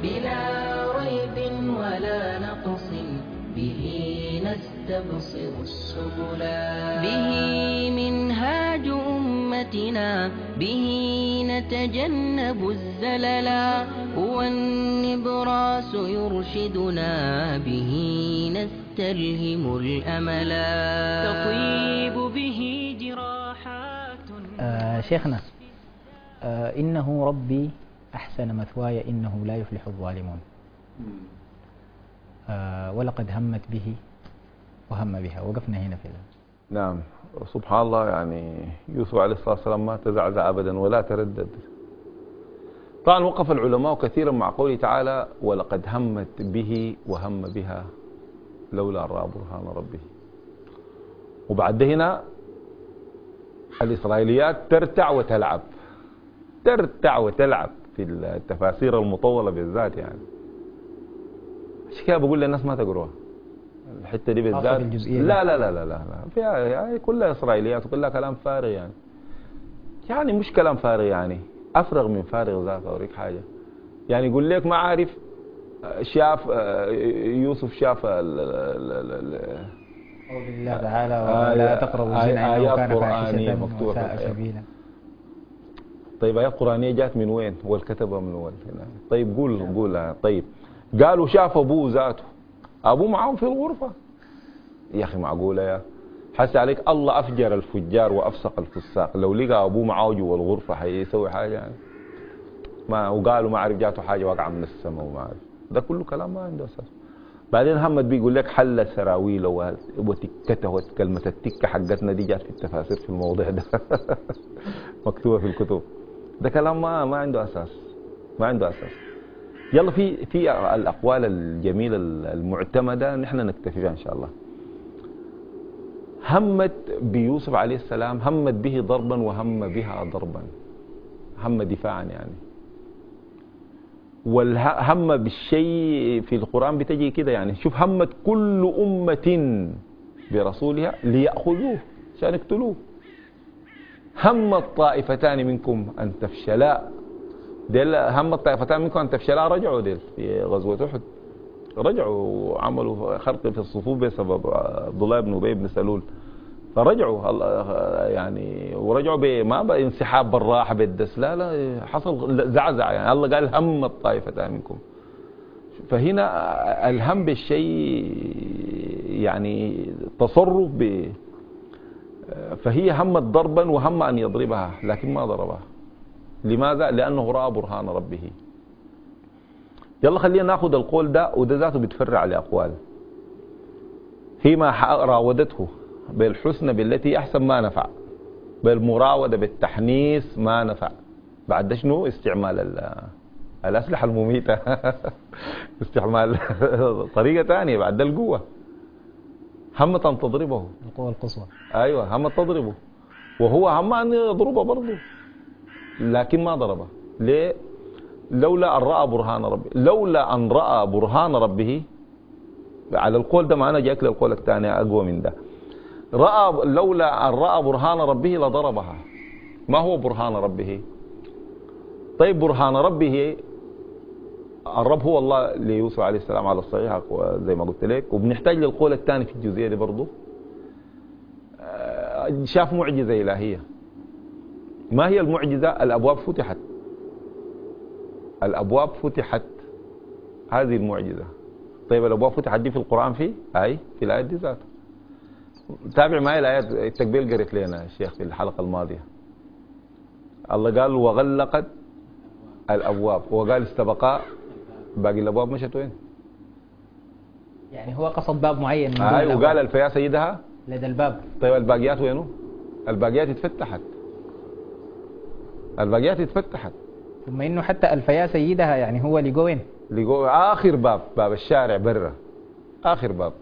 بلا ريب ولا نقص به نستبصر السبلا به منهاج أمتنا به نتجنب الزللا هو النبراس يرشدنا به نستلهم الأملا تطيب به جراحات آه شيخنا آه إنه ربي أحسن مثواي إنه لا يفلح الظالمون آه ولقد همت به وهم بها وقفنا هنا في ذلك. نعم سبحان الله يعني يوسف عليه الصلاة والسلام ما تزعزع أبدا ولا تردد طبعا وقف العلماء كثيرا مع قوله تعالى ولقد همت به وهم بها لولا رأى برهان ربه وبعد هنا الإسرائيليات ترتع وتلعب ترتع وتلعب في التفاسير المطولة بالذات يعني عشان كده بقول للناس ما تقروها الحته دي بالذات لا لا لا لا لا, لا. فيها يعني كلها اسرائيليات وكلها كلام فارغ يعني يعني مش كلام فارغ يعني افرغ من فارغ ذاك اوريك حاجه يعني يقول لك ما عارف شاف يوسف شاف ال قول الله تعالى ولا تقربوا الزنا انه كان فاحشه وساء سبيلا طيب آيات قرآنية جات من وين؟ والكتبة من وين؟ طيب قول قول طيب قالوا شاف أبوه ذاته أبوه معاهم في الغرفة يا أخي معقولة يا حس عليك الله أفجر الفجار وأفسق الفساق لو لقى أبوه معاه جوا الغرفة حيسوي حاجة يعني ما وقالوا ما عرف جاته حاجة واقعة من السماء وما عرف ده كله كلام ما عنده أساس بعدين محمد بيقول لك حل سراويله وتكته كلمة التكة حقتنا دي جات في التفاسير في الموضوع ده مكتوبة في الكتب ده كلام ما ما عنده أساس ما عنده أساس يلا في في الاقوال الجميله المعتمده نحن نكتفي بها ان شاء الله همت بيوسف عليه السلام همت به ضربا وهم بها ضربا هم دفاعا يعني والهم بالشيء في القرآن بتجي كده يعني شوف همت كل أمة برسولها ليأخذوه عشان يقتلوه هم الطائفتان منكم أن تفشلا ديل هم الطائفتان منكم ان تفشلا رجعوا ديل في غزوه احد رجعوا عملوا خرق في الصفوف بسبب عبد الله بن ابي بن سلول فرجعوا يعني ورجعوا ما بانسحاب بالراحه بالدس لا لا حصل زعزع يعني الله قال هم الطائفتان منكم فهنا الهم بالشيء يعني تصرف ب فهي همت ضربا وهم ان يضربها لكن ما ضربها لماذا؟ لأنه رأى برهان ربه يلا خلينا ناخذ القول ده وده ذاته بيتفرع لأقوال هي ما راودته بالحسنى بالتي أحسن ما نفع بالمراودة بالتحنيس ما نفع بعد ده شنو استعمال الأسلحة المميتة استعمال طريقة ثانية بعد ده القوة همت أن تضربه القوة القصوى أيوة همت تضربه وهو هم أن يضربه برضه لكن ما ضربه ليه لولا أن رأى برهان ربه لولا أن رأى برهان ربه على القول ده معنا جاك للقول الثاني أقوى من ده رأى لولا أن رأى برهان ربه لضربها ما هو برهان ربه طيب برهان ربه الرب هو الله ليوسف عليه السلام على الصحيح زي ما قلت لك وبنحتاج للقول الثاني في الجزئيه دي برضه شاف معجزه الهيه ما هي المعجزة الأبواب فتحت الأبواب فتحت هذه المعجزة طيب الأبواب فتحت دي في القرآن في أي في الآيات دي ذاتها تابع معي الآيات التقبيل قريت لنا الشيخ في الحلقة الماضية الله قال وغلقت الأبواب وقال استبقى باقي الأبواب مشت وين يعني هو قصد باب معين من أي وقال الفيا سيدها لدى الباب طيب الباقيات وينه الباقيات اتفتحت الباقيات اتفتحت ثم انه حتى الفيا سيدها يعني هو اللي جوين اللي جو اخر باب باب الشارع برا اخر باب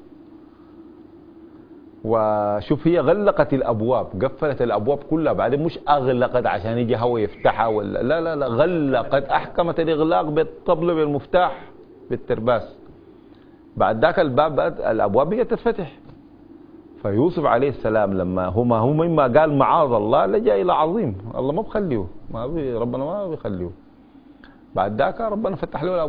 وشوف هي غلقت الابواب قفلت الابواب كلها بعدين مش اغلقت عشان يجي هو يفتحها ولا لا لا لا غلقت احكمت الاغلاق بالطبل بالمفتاح بالترباس بعد ذاك الباب الابواب بقت تتفتح فيوسف عليه السلام لما هما هو مما قال معاذ الله لجا الى عظيم الله ما بخليه ما بي ربنا ما بيخليه بعد ذاك ربنا فتح له الابواب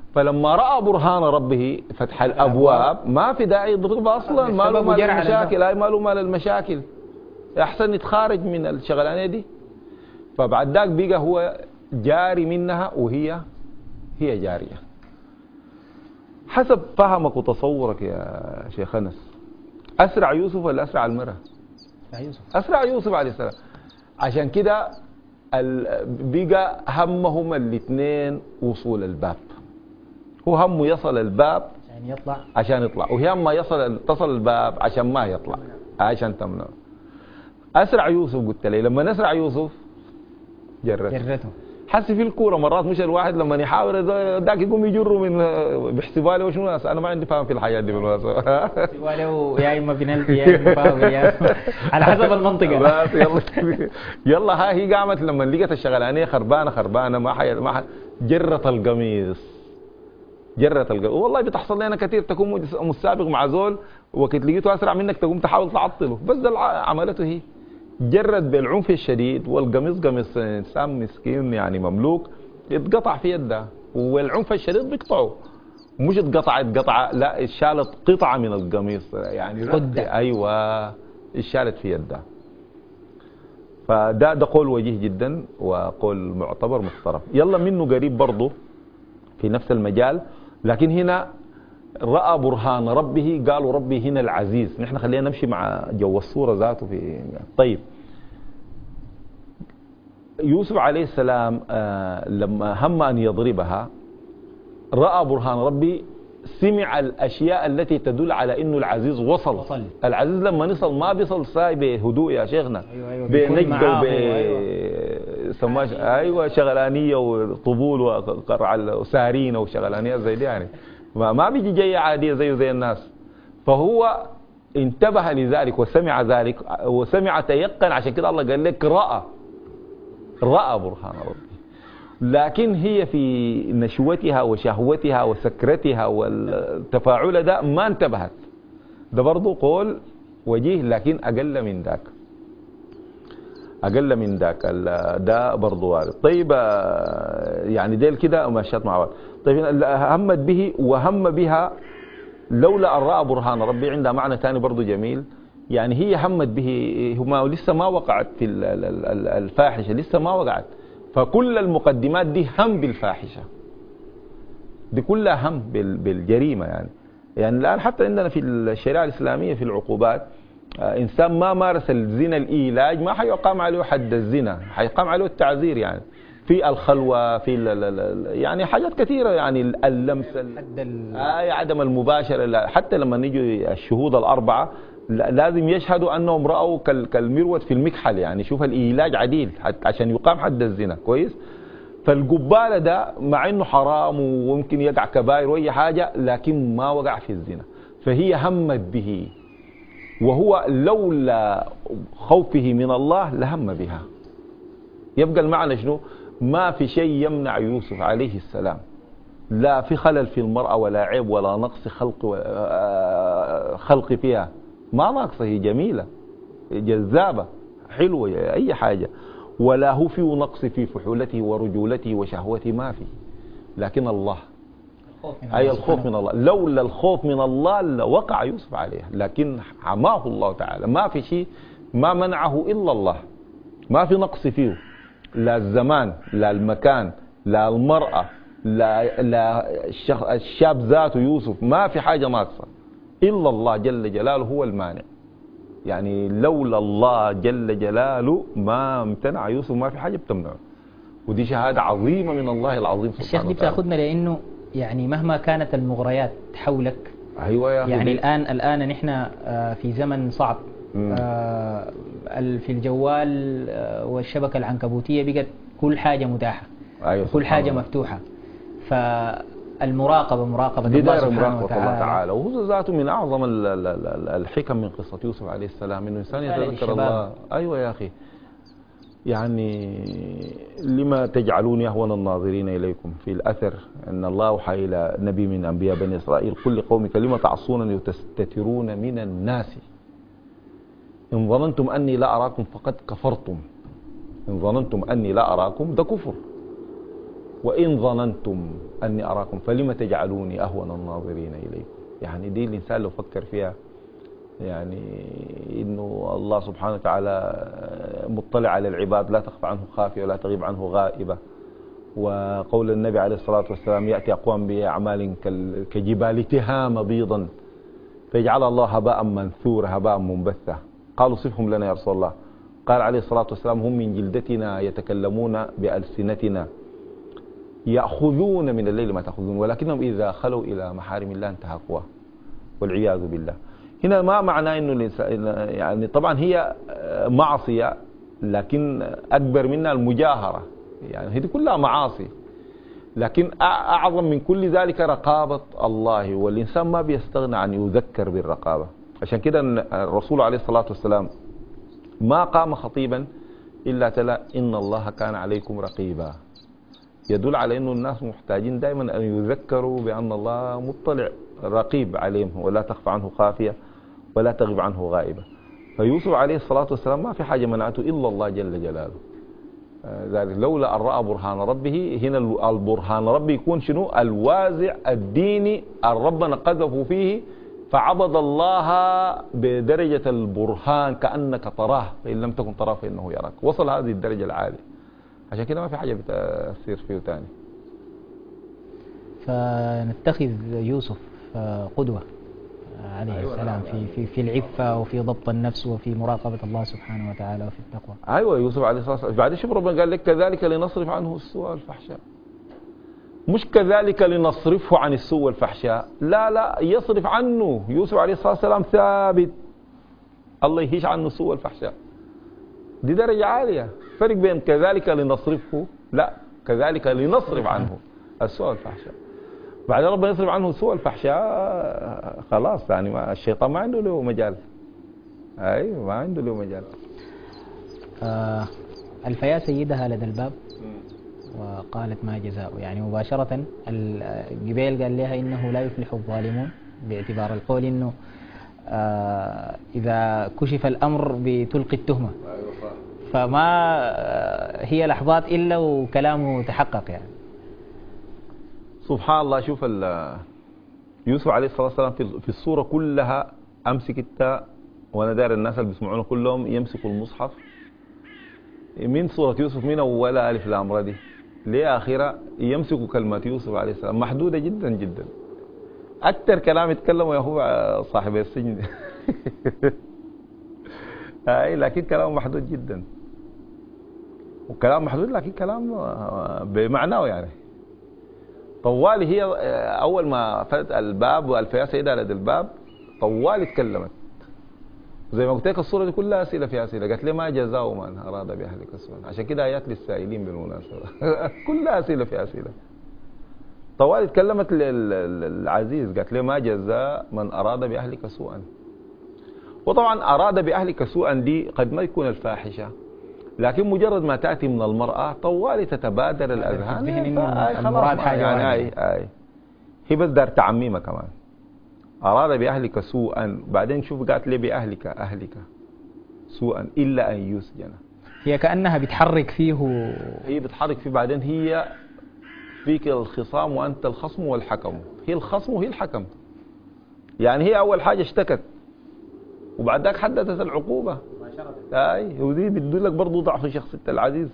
فلما راى برهان ربه فتح الابواب ما في داعي يضربها اصلا ما له السبب مال جرى على المشاكل اي ما له مال المشاكل احسن يتخارج من الشغلانه دي فبعد ذاك بقى هو جاري منها وهي هي جاريه حسب فهمك وتصورك يا شيخ انس اسرع يوسف ولا اسرع المراه؟ يا يوسف اسرع يوسف عليه السلام عشان كده ال- بقى همهم الاثنين وصول الباب هو همه يصل الباب يعني يطلع عشان يطلع وهي اما يصل تصل الباب عشان ما يطلع عشان تمنع اسرع يوسف قلت لي لما نسرع يوسف جرت جرته حسي في الكوره مرات مش الواحد لما يحاول ذاك يقوم يجره من بيحسبها له وشنو انا ما عندي فهم في الحياه دي بالمناسبه ولو يا اما بنالتي يا اما فاول يا إما- على حسب المنطقه بس يلا يلا ها هي قامت لما لقت الشغلانيه خربانه خربانه ما حي ما حي جرت القميص جرت القميص والله بتحصل لنا كثير تكون مس- متسابق مع زول وقت لقيته اسرع منك تقوم تحاول تعطله بس ده الع- عملته هي جرت بالعنف الشديد والقميص قميص انسان مسكين يعني مملوك اتقطع في يده والعنف الشديد بيقطعه مش اتقطع اتقطع لا اتشالت قطعه من القميص يعني قدة. ايوه اتشالت في يده فده ده قول وجيه جدا وقول معتبر محترم يلا منه قريب برضه في نفس المجال لكن هنا راى برهان ربه قالوا ربي هنا العزيز نحن خلينا نمشي مع جو الصوره ذاته في طيب يوسف عليه السلام آه، لما هم ان يضربها راى برهان ربي سمع الاشياء التي تدل على انه العزيز وصل, وصل. العزيز لما نصل ما بيصل ساي بهدوء يا شيخنا أيوة أيوة، بيكون بنجده معاه وب أيوة. سماش ايوه شغلانيه وطبول وقرع وسارين وشغلانيات زي دي يعني ما, ما بيجي جايه عاديه زيه زي الناس فهو انتبه لذلك وسمع ذلك وسمع تيقن عشان كده الله قال لك راى راى برهان ربي لكن هي في نشوتها وشهوتها وسكرتها والتفاعل ده ما انتبهت ده برضو قول وجيه لكن اقل من ذاك اقل من ذاك ال- ده برضو وارد طيب آه، يعني ديل كده ماشيات مع بعض طيب ال- همت به وهم بها لولا ان راى برهان ربي عندها معنى ثاني برضو جميل يعني هي همت به هما لسه ما وقعت في ال- ال- ال- الفاحشه لسه ما وقعت فكل المقدمات دي هم بالفاحشه دي كلها هم بال- بالجريمه يعني يعني الان حتى عندنا في الشريعه الاسلاميه في العقوبات آه، انسان ما مارس الزنا الايلاج ما حيقام عليه حد الزنا حيقام عليه التعذير يعني في الخلوه في ال ال ال يعني حاجات كثيره يعني اللمس ال- حد ال- آه عدم المباشره لا، حتى لما نيجي الشهود الاربعه لا- لازم يشهدوا انهم راوا كال- كالمروه في المكحل يعني شوف الايلاج عديل حت- عشان يقام حد الزنا كويس فالقباله ده مع انه حرام وممكن يقع كبائر واي حاجه لكن ما وقع في الزنا فهي همت به وهو لولا خوفه من الله لهم بها يبقى المعنى شنو ما في شيء يمنع يوسف عليه السلام لا في خلل في المرأة ولا عيب ولا نقص خلق و- آه، خلق فيها ما ناقصة هي جميلة جذابة حلوة أي حاجة ولا هو في نقص في فحولته ورجولته وشهوته ما في لكن الله الخوف من أي الله الخوف سبحانه من الله لولا الخوف من الله لوقع يوسف عليه لكن حماه الله تعالى ما في شيء ما منعه إلا الله ما في نقص فيه لا الزمان لا المكان لا المرأة لا, لا الشخ... الشاب ذاته يوسف ما في حاجة ناقصة إلا الله جل جلاله هو المانع يعني لولا الله جل جلاله ما امتنع يوسف ما في حاجة بتمنعه ودي شهادة عظيمة من الله العظيم سبحانه الشيخ دي وتعالى بتاخذنا لانه يعني مهما كانت المغريات حولك ايوه يا أخي يعني دي- الان الان نحن آه، في زمن صعب مم. آه، ال- في الجوال آه، والشبكه العنكبوتيه بقت كل حاجه متاحه أيوة كل سبحان حاجه الله. مفتوحه فالمراقبه مراقبه دي الله دائرة سبحانه مراقبة وتعالى الله تعالى وهو ذاته من أعظم ال- ال- ال- الحكم من قصة يوسف عليه السلام إنه إنسان فعلا يتذكر للشباب. الله أيوة يا أخي يعني لما تجعلون أهون الناظرين إليكم في الأثر أن الله أوحى إلى نبي من أنبياء بني إسرائيل كل قومك لما تعصونني وتستترون من الناس إن ظننتم أني لا أراكم فقد كفرتم إن ظننتم أني لا أراكم ده كفر وإن ظننتم أني أراكم فلم تجعلوني أهون الناظرين إليكم يعني دي الإنسان لو فكر فيها يعني إنه الله سبحانه وتعالى مطلع على العباد لا تخفى عنه خافية ولا تغيب عنه غائبة وقول النبي عليه الصلاة والسلام يأتي أقوام بأعمال كجبال تهام بيضا فيجعل الله هباء منثورا هباء منبثا قالوا صفهم لنا يا رسول الله قال عليه الصلاة والسلام هم من جلدتنا يتكلمون بألسنتنا يأخذون من الليل ما تأخذون ولكنهم إذا خلوا إلى محارم الله انتهكوها والعياذ بالله هنا ما معنى انه الانسان يعني طبعا هي معصيه لكن اكبر منها المجاهره يعني هذه كلها معاصي لكن اعظم من كل ذلك رقابه الله والانسان ما بيستغنى عن يذكر بالرقابه عشان كده الرسول عليه الصلاه والسلام ما قام خطيبا الا تلا ان الله كان عليكم رقيبا يدل على انه الناس محتاجين دائما ان يذكروا بان الله مطلع رقيب عليهم ولا تخفى عنه خافيه ولا تغيب عنه غائبة فيوسف عليه الصلاة والسلام ما في حاجة منعته إلا الله جل جلاله آه، ذلك لولا أن رأى برهان ربه هنا البرهان ربه يكون شنو الوازع الديني ربنا قذفوا فيه فعبد الله بدرجة البرهان كأنك تراه فإن لم تكن تراه فإنه يراك وصل هذه الدرجة العالية عشان كده ما في حاجة بتصير فيه تاني فنتخذ يوسف آه، قدوة عليه أيوة السلام نعم. في في في العفه وفي ضبط النفس وفي مراقبه الله سبحانه وتعالى وفي التقوى. ايوه يوسف عليه الصلاه والسلام بعدين شوف ربنا قال لك كذلك لنصرف عنه السوء والفحشاء. مش كذلك لنصرفه عن السوء والفحشاء، لا لا يصرف عنه يوسف عليه الصلاه والسلام ثابت. الله يهيش عنه السوء والفحشاء. دي درجه عاليه، فرق بين كذلك لنصرفه لا كذلك لنصرف عنه السوء والفحشاء. بعد ربنا يصرف عنه سوء الفحشاء خلاص يعني ما الشيطان ما عنده له مجال اي ما عنده له مجال آه الفيا سيدها لدى الباب وقالت ما جزاء يعني مباشرة الجبيل قال لها إنه لا يفلح الظالمون باعتبار القول إنه آه إذا كشف الأمر بتلقي التهمة أيوة فما آه، هي لحظات إلا وكلامه تحقق يعني سبحان الله شوف يوسف عليه الصلاة والسلام في الصورة كلها أمسك التاء وأنا داير الناس اللي بيسمعونا كلهم يمسكوا المصحف من صورة يوسف من أولها ألف لام دي لآخرة يمسكوا كلمة يوسف عليه السلام محدودة جدا جدا أكثر كلام يتكلموا يا أخو صاحب السجن أي لكن كلام محدود جدا وكلام محدود لكن كلام بمعناه يعني طوالي هي آه، اول ما فتحت الباب والفيا سيدة لدى الباب طوالي اتكلمت زي ما قلت لك الصوره دي كلها اسئله فيها اسئله قالت لي ما جزاء من اراد باهلك سوءا عشان كده ايات للسائلين بالمناسبه كلها اسئله فيها اسئله طوالي اتكلمت للعزيز قالت لي ما جزاء من اراد باهلك سوءا وطبعا اراد باهلك سوءا دي قد ما يكون الفاحشه لكن مجرد ما تأتي من المرأة طوالي تتبادر الأذهان المراد حاجة يعني أي أي هي بس دار تعميمة كمان أراد بأهلك سوءا بعدين شوف قالت لي بأهلك أهلك سوءا إلا أن يسجن هي كأنها بتحرك فيه هي بتحرك فيه بعدين هي فيك الخصام وأنت الخصم والحكم هي الخصم وهي الحكم يعني هي أول حاجة اشتكت وبعد ذاك حددت العقوبة اي ودي بتدل لك برضه ضعف شخصيه العزيز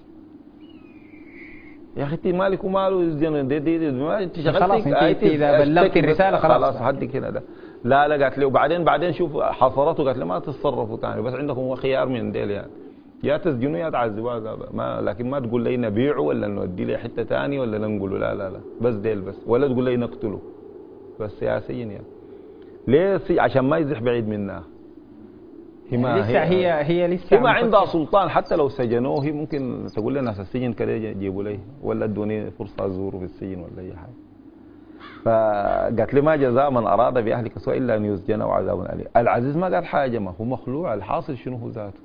يا اخي انت مالك وماله دي دي, دي ما انت شغلتك خلاص انت اذا بلغت الرساله خلاص خلاص حدك هنا ده لا لا قالت لي وبعدين بعدين شوف حصرته قالت لي ما تتصرفوا ثاني بس عندكم خيار من ديل يعني يا تسجنوا يا تعذبوا ما لكن ما تقول لي نبيعه ولا نودي له حته ثانيه ولا نقول لا لا لا بس ديل بس ولا تقول لي نقتله بس سياسيا يعني ليه عشان ما يزح بعيد منها هي ما لسه هي هي لسه هي ما عندها سلطان حتى لو سجنوه هي ممكن تقول لنا في السجن كده جيبوا لي ولا ادوني فرصه ازوره في السجن ولا اي حاجه فقالت لي ما جزاء من اراد باهلك سوء الا ان يسجن وعذاب اليم العزيز ما قال حاجه ما هو مخلوع الحاصل شنو هو ذاته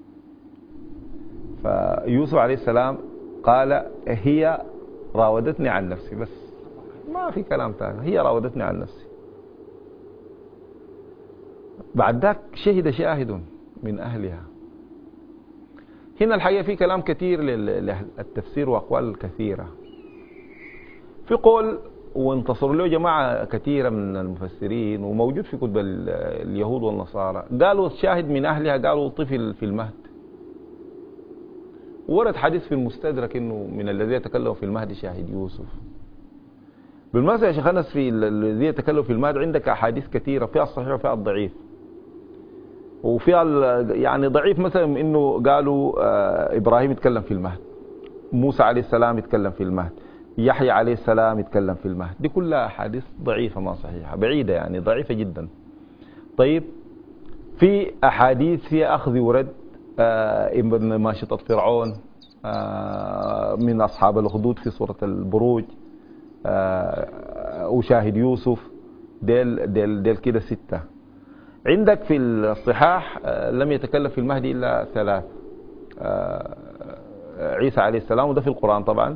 فيوسف عليه السلام قال هي راودتني عن نفسي بس ما في كلام ثاني هي راودتني عن نفسي بعد ذاك شهد شاهد من أهلها هنا الحقيقة في كلام كثير للتفسير وأقوال كثيرة في قول وانتصروا له جماعة كثيرة من المفسرين وموجود في كتب اليهود والنصارى قالوا الشاهد من أهلها قالوا طفل في المهد ورد حديث في المستدرك انه من الذي يتكلم في المهد شاهد يوسف بالمناسبة يا شيخ انس في الذي يتكلم في المهد عندك احاديث كثيرة فيها الصحيح وفيها الضعيف وفيها يعني ضعيف مثلا انه قالوا آه، ابراهيم يتكلم في المهد موسى عليه السلام يتكلم في المهد يحيى عليه السلام يتكلم في المهد دي كلها احاديث ضعيفه ما صحيحه بعيده يعني ضعيفه جدا طيب في احاديث فيها اخذ ورد آه ابن ماشطه فرعون آه من اصحاب الاخدود في سوره البروج آه وشاهد يوسف ديل ديل ديل كده سته عندك في الصحاح آه لم يتكلم في المهدي الا ثلاث آه عيسى عليه السلام وده في القران طبعا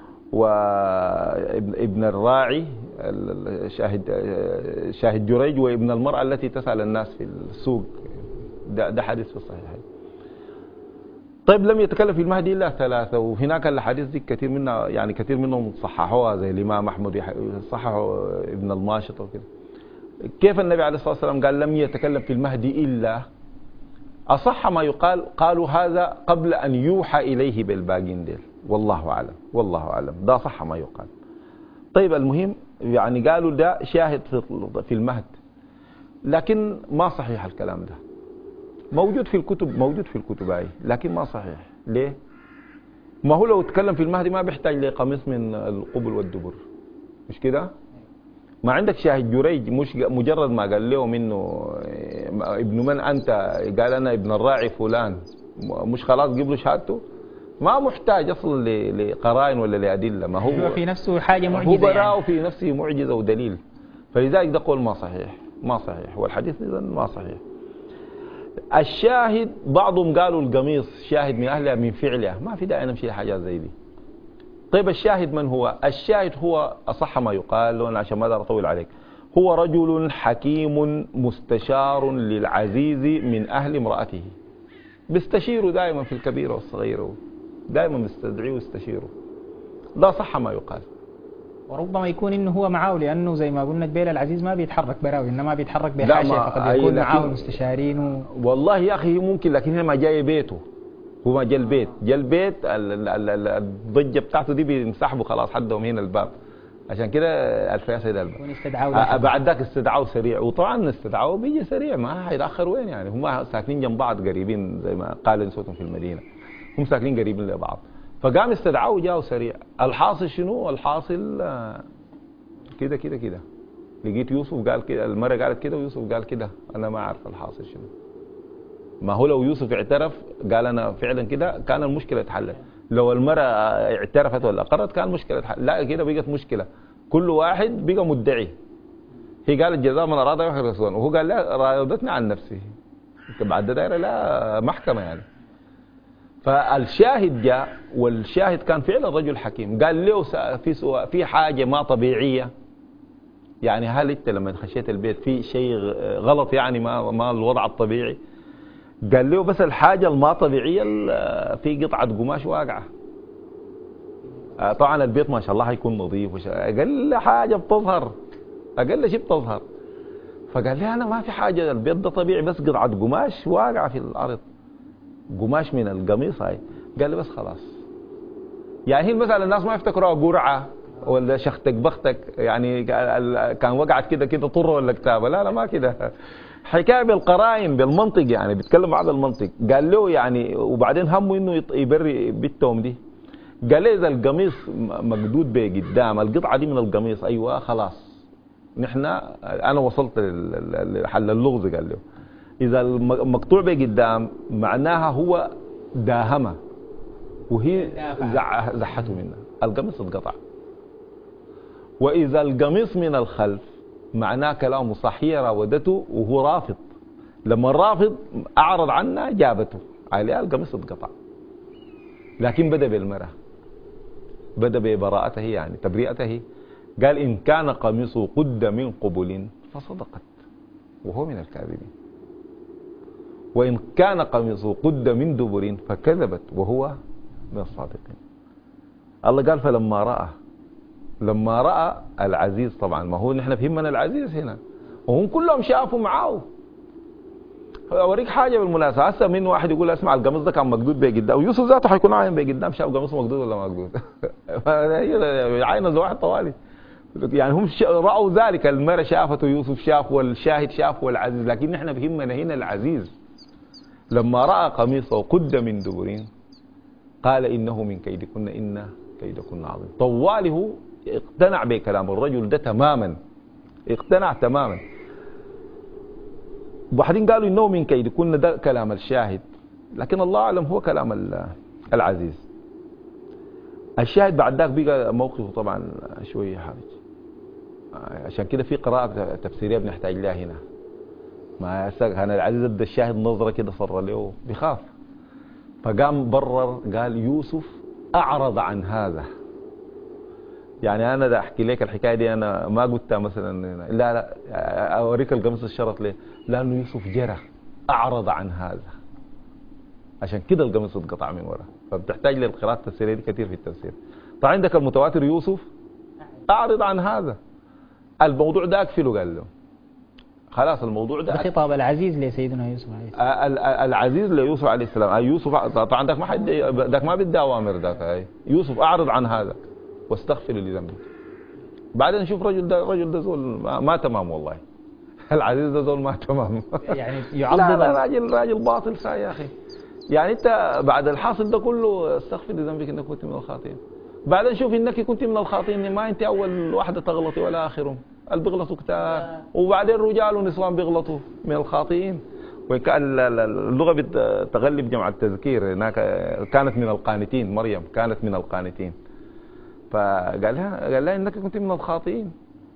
وابن الراعي شاهد شاهد جريج وابن المرأة التي تسأل الناس في السوق ده, ده حديث في الصحيحين طيب لم يتكلم في المهدي الا ثلاثه وهناك الاحاديث دي كثير منها يعني كثير منهم صححوها زي الامام احمد صححوا ابن الماشط وكده كيف النبي عليه الصلاه والسلام قال لم يتكلم في المهدي الا اصح ما يقال قالوا هذا قبل ان يوحى اليه بالباقين ديل والله أعلم والله أعلم ده صح ما يقال طيب المهم يعني قالوا ده شاهد في المهد لكن ما صحيح الكلام ده موجود في الكتب موجود في الكتب هاي لكن ما صحيح ليه ما هو لو اتكلم في المهدي ما بيحتاج لقميص من القبل والدبر مش كده ما عندك شاهد جريج مش مجرد ما قال لهم انه ابن من انت قال انا ابن الراعي فلان مش خلاص جيب له شهادته ما محتاج اصلا لقرائن ولا لادله ما هو هو في نفسه حاجه معجزه هو براءه يعني. في نفسه معجزه ودليل فلذلك ده قول ما صحيح ما صحيح والحديث اذا ما صحيح الشاهد بعضهم قالوا القميص شاهد من اهلها من فعلها ما في داعي نمشي لحاجات زي دي طيب الشاهد من هو الشاهد هو اصح ما يقال عشان ما اطول عليك هو رجل حكيم مستشار للعزيز من اهل امراته بيستشيروا دائما في الكبير والصغير دائما استدعيه واستشيره ده صح ما يقال وربما يكون انه هو معاه لانه زي ما قلنا جبيل العزيز ما بيتحرك براوي انما بيتحرك بحاشيه فقد يكون معاه المستشارين و... والله يا اخي ممكن لكن هي ما جاي بيته هو ما جا البيت جا البيت الضجه بتاعته دي بينسحبوا خلاص حدهم هنا الباب عشان كده الفيا ده الباب استدعوا بعد ذاك استدعوا سريع وطبعا استدعوا بيجي سريع ما هيتاخر وين يعني هم ساكنين جنب بعض قريبين زي ما قال صوتهم في المدينه هم ساكنين قريبين لبعض فقام استدعاه وجاءوا سريع الحاصل شنو الحاصل آه، كده كده كده لقيت يوسف قال كده المرة قالت كده ويوسف قال كده انا ما اعرف الحاصل شنو ما هو لو يوسف اعترف قال انا فعلا كده كان المشكله اتحلت لو المرأة اعترفت ولا اقرت كان المشكله اتحلت لا كده بقت مشكله كل واحد بقى مدعي هي قالت جزاء من اراد يحرق وهو قال لا راودتني عن نفسي بعد دايره لا محكمه يعني فالشاهد جاء والشاهد كان فعلا رجل حكيم قال له في في حاجه ما طبيعيه يعني هل انت لما خشيت البيت في شيء غلط يعني ما ما الوضع الطبيعي قال له بس الحاجه الما طبيعيه في قطعه قماش واقعه آه، طبعا البيت ما شاء الله هيكون نظيف اقل حاجه بتظهر اقل شيء بتظهر فقال لي انا ما في حاجه البيت ده طبيعي بس قطعه قماش واقعه في الارض قماش من القميص هاي قال لي بس خلاص يعني هي مثلا الناس ما يفتكروها قرعه ولا شختك بختك يعني كان وقعت كده كده طره ولا كتابه لا لا ما كده حكايه بالقرائن بالمنطق يعني بيتكلم معاه بالمنطق قال له يعني وبعدين همه انه يبري بنتهم دي قال لي اذا القميص مقدود بقدام القطعه دي من القميص ايوه خلاص نحن انا وصلت لحل اللغز قال له إذا المقطوع بقدام معناها هو داهمه وهي زحته منها القميص اتقطع وإذا القميص من الخلف معناه كلامه صح هي راودته وهو رافض لما الرافض أعرض عنها جابته عليها القميص اتقطع لكن بدأ بالمرأة بدأ ببراءته يعني تبرئته قال إن كان قميصه قد من قبل فصدقت وهو من الكاذبين وإن كان قميصه قد من دبر فكذبت وهو من الصادقين الله قال فلما رأى لما راى العزيز طبعا ما هو نحن فهمنا العزيز هنا وهم كلهم شافوا معاه اوريك حاجه بالمناسبه هسه من واحد يقول اسمع القميص ده كان مقدود بقدام ويوسف ذاته حيكون عاين بقدام شاف قميصه مقدود ولا ما مقدود عاينه زي واحد طوالي يعني هم ش- راوا ذلك المرأة شافته يوسف شاف والشاهد شاف والعزيز لكن نحن فهمنا هنا العزيز لما راى قميصه قد من دبرين قال انه من كيدكن ان كيدكن عظيم طواله اقتنع بكلام الرجل ده تماما اقتنع تماما وبعدين قالوا انه من كيدكن ده كلام الشاهد لكن الله اعلم هو كلام ال- العزيز الشاهد بعد ذاك بقى موقفه طبعا شويه حرج عشان كده في قراءة تفسيرية بنحتاج لها هنا ما يسق انا العزيز ادى الشاهد نظرة كده صر له بخاف فقام برر قال يوسف اعرض عن هذا يعني انا ده احكي لك الحكايه دي انا ما قلتها مثلا لا لا اوريك القميص الشرط ليه لانه يوسف جرى اعرض عن هذا عشان كده القميص اتقطع من ورا فبتحتاج للقراءات التفسيريه دي كثير في التفسير طبعا عندك المتواتر يوسف اعرض عن هذا الموضوع ده اكفله قال له خلاص الموضوع ده ده خطاب العزيز لسيدنا يوسف عليه السلام ال- ال- العزيز ليوسف عليه السلام آه يوسف طبعا ذاك ما حد ذاك ما بدي اوامر ذاك آه. يوسف اعرض عن هذا واستغفر لذنبك بعدين نشوف رجل ده رجل ده زول ما, ما تمام والله العزيز ده زول ما تمام يعني لا يعضد لا راجل راجل باطل سا يا اخي يعني انت بعد الحاصل ده كله استغفر لذنبك انك كنت من الخاطئين بعدين شوف انك كنت من الخاطئين ما انت اول واحده تغلطي ولا اخرهم اللي بيغلطوا كتار وبعدين رجال ونسوان بيغلطوا من الخاطئين وإن كان ال- ال- اللغه بتغلب جمع التذكير هناك كانت من القانتين مريم كانت من القانتين فقال لها قال لها انك كنت من الخاطئين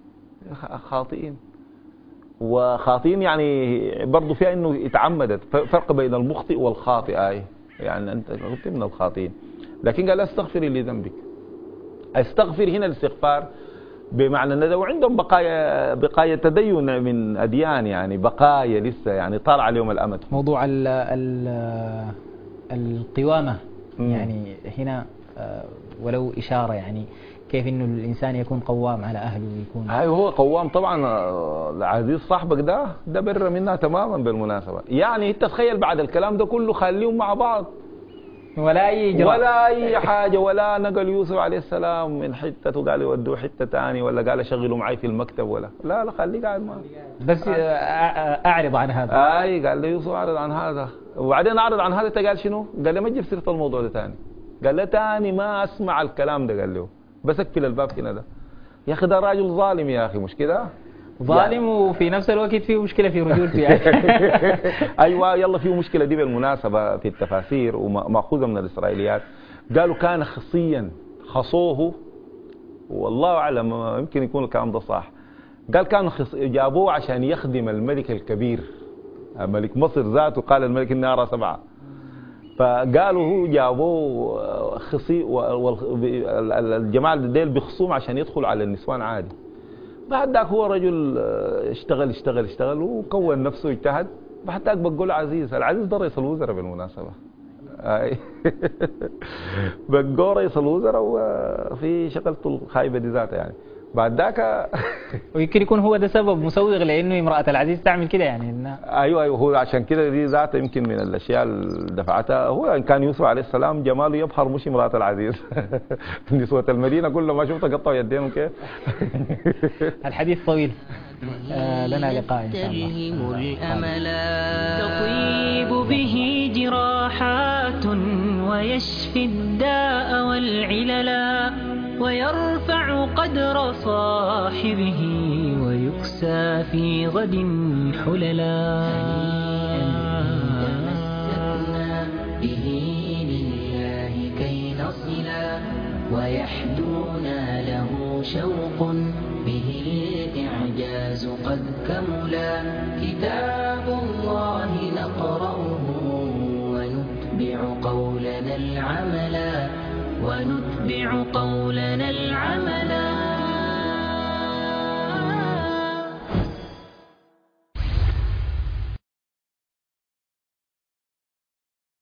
خاطئين وخاطئين يعني برضه فيها انه اتعمدت ف- فرق بين المخطئ والخاطئ اي يعني انت كنت من الخاطئين لكن قال استغفري لذنبك استغفر هنا الاستغفار بمعنى ان لو عندهم بقايا بقايا تدين من اديان يعني بقايا لسه يعني طال عليهم الامد موضوع ال ال القوامة مم. يعني هنا آه، ولو إشارة يعني كيف إنه الإنسان يكون قوام على أهله ويكون هاي هو قوام طبعا آه، العزيز صاحبك ده ده بر منها تماما بالمناسبه يعني انت تخيل بعد الكلام ده كله خليهم مع بعض ولا أي إجراء ولا اي حاجه ولا نقل يوسف عليه السلام من حته وقال يودوه حته ثاني ولا قال شغلوا معي في المكتب ولا لا لا خليه قاعد معه بس آه، آه، أعرض عن هذا اي قال له يوسف اعرض عن هذا وبعدين اعرض عن هذا قال شنو؟ قال له ما تجيب سيره الموضوع ده ثاني قال له ثاني ما اسمع الكلام ده قال له بس اقفل الباب هنا ده يا اخي ده راجل ظالم يا اخي مش كده؟ ظالم وفي نفس الوقت فيه مشكلة في رجولته يعني ايوه يلا في مشكله دي بالمناسبه في التفاسير وماخوذه من الاسرائيليات قالوا كان خصيا خصوه والله اعلم يمكن يكون الكلام ده صح قال كان خص... جابوه عشان يخدم الملك الكبير ملك مصر ذاته قال الملك اني ارى سبعه فقالوا هو جابوه خصي والجماعه ديل بخصوم عشان يدخل على النسوان عادي بعد ذاك هو رجل آه، اشتغل اشتغل اشتغل وكون نفسه اجتهد بعد ذاك بقوا له عزيز العزيز ده رئيس الوزراء بالمناسبة اي بقوا رئيس الوزراء وفي شغلته الخايبة دي ذاتها يعني بعد ذاك ويمكن يكون هو ده سبب مسوغ لأنه امرأة العزيز تعمل كده يعني إنها ايوه ايوه هو عشان كده دي ذاتها يمكن من الاشياء اللي دفعتها هو ان كان يوسف عليه السلام جماله يبهر مش امراه العزيز نسوة المدينه كلها ما شفت قطعوا يدينهم كيف الحديث طويل آه لنا لقاء إن شاء الله تلهم آه، الأملا تطيب به جراحات ويشفي الداء والعللا ويرفع قدر صاحبه ويكسى في غد حللا تمسكنا به لله كي نصلا ويحدونا له شوق به الإعجاز قد كملا كتاب الله نقرأه ونتبع قولنا العملا ونتبع قولنا